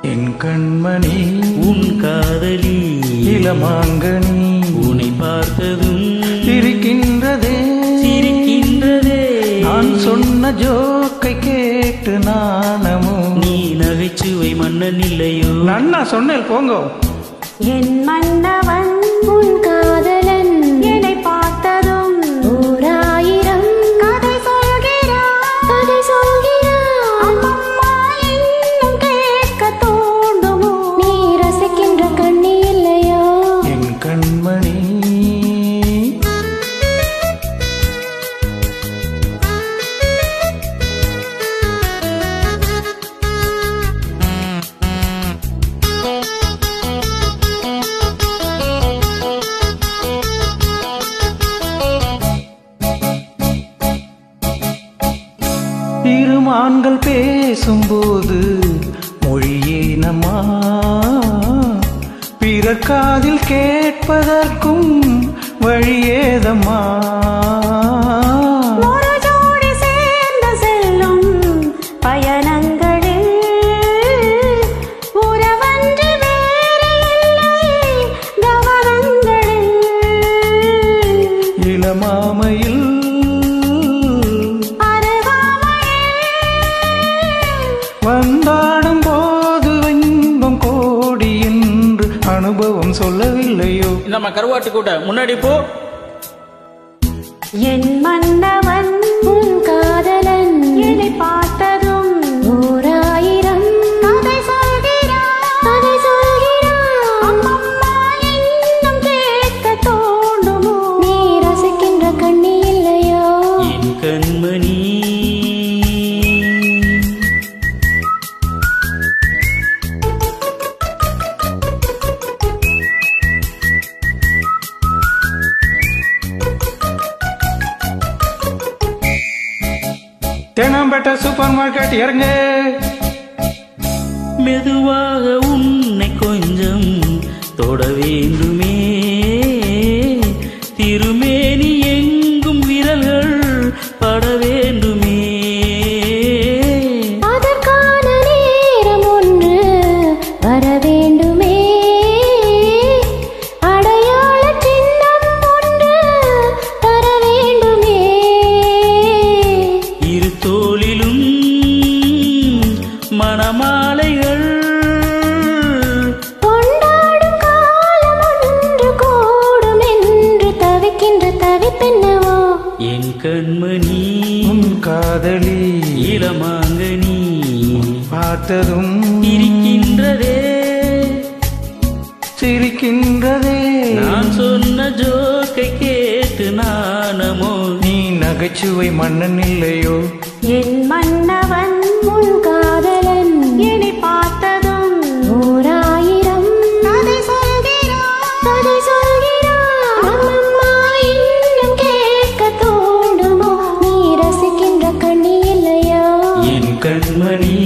என் கண்மணி உன் காதலி இளமாங்கனி உன்னை பார்த்ததும் இருக்கின்றதே சிரிக்கின்றதே நான் சொன்ன ஜோக்கை கேட்டு நாணமோ நீ நகைச்சுவை மன்னன் இல்லையோ நன்னா சொன்னேன் போங்க என் மன்னவன் உன் காதலன் என்னை பார்த்ததும் ஓராயிரம் கதை சொல்கிறான் கதை சொல்கிறான் அம்மம்மா இன்னும் கேட்க தூண்டுமோ நீ ரசிக்கின்ற கண்ணி இல்லையோ என் கண்மணி இருமான்கள் பேசும்போது மொழியேனம்மா பிறர் காதில் கேட்பதற்கும் வழியேதம்மா ஒரு ஜோடி சேர்ந்து செல்லும் பயணங்களில் உறவன்று வேறு இல்லை கவனங்களில் இளமாமையில் வந்தாடும் போது இன்பம் கோடி என்று அனுபவம் சொல்லவில்லையோ நம்ம கருவாட்டு கூட்ட முன்னாடி போ என் மன்னவன் உன் காதலன் என்னை பார்த்ததும் ஓராயிரம் கதை சொல்கிறான் கதை சொல்கிறான் அம்மம்மா இன்னும் கேட்க தோண்டுமோ நீ ரசிக்கின்ற கண்ணி இல்லையோ என் கண்மணி தேனாம்பேட்டை சூப்பர் மார்க்கெட் இறங்க மெதுவாக உன்னை கொஞ்சம் தொட வேண்டுமே திருமேனி எங்கும் விரல்கள் பட வேண்டுமே அதற்கான நேரம் ஒன்று வர வேண்டுமே அடையாள சின்னம் ஒன்று தர வேண்டுமே இரு தோளிலும் மணமாலைகள் கொண்டாடும் காலம் ஒன்று கூடும் என்று தவிக்கின்ற தவிப்பென்னவோ என் கண்மணி உன் காதலி இளமாங்கனி பார்த்ததும் இருக்கின்றதே சிரிக்கின்றதே நான் சொன்ன ஜோக்கை கேட்டு நாணமோ நீ நகைச்சுவை மன்னன் இல்லையோ என் மன்னவன் உன் காதலன் என்னை பார்த்ததும் ஓராயிரம் கதை சொல்கிறான் கதை சொல்கிறான் அம்மம்மா இன்னும் கேட்க தோண்டுமோ நீ ரசிக்கின்ற கண்ணி இல்லையோ என் கண்மணி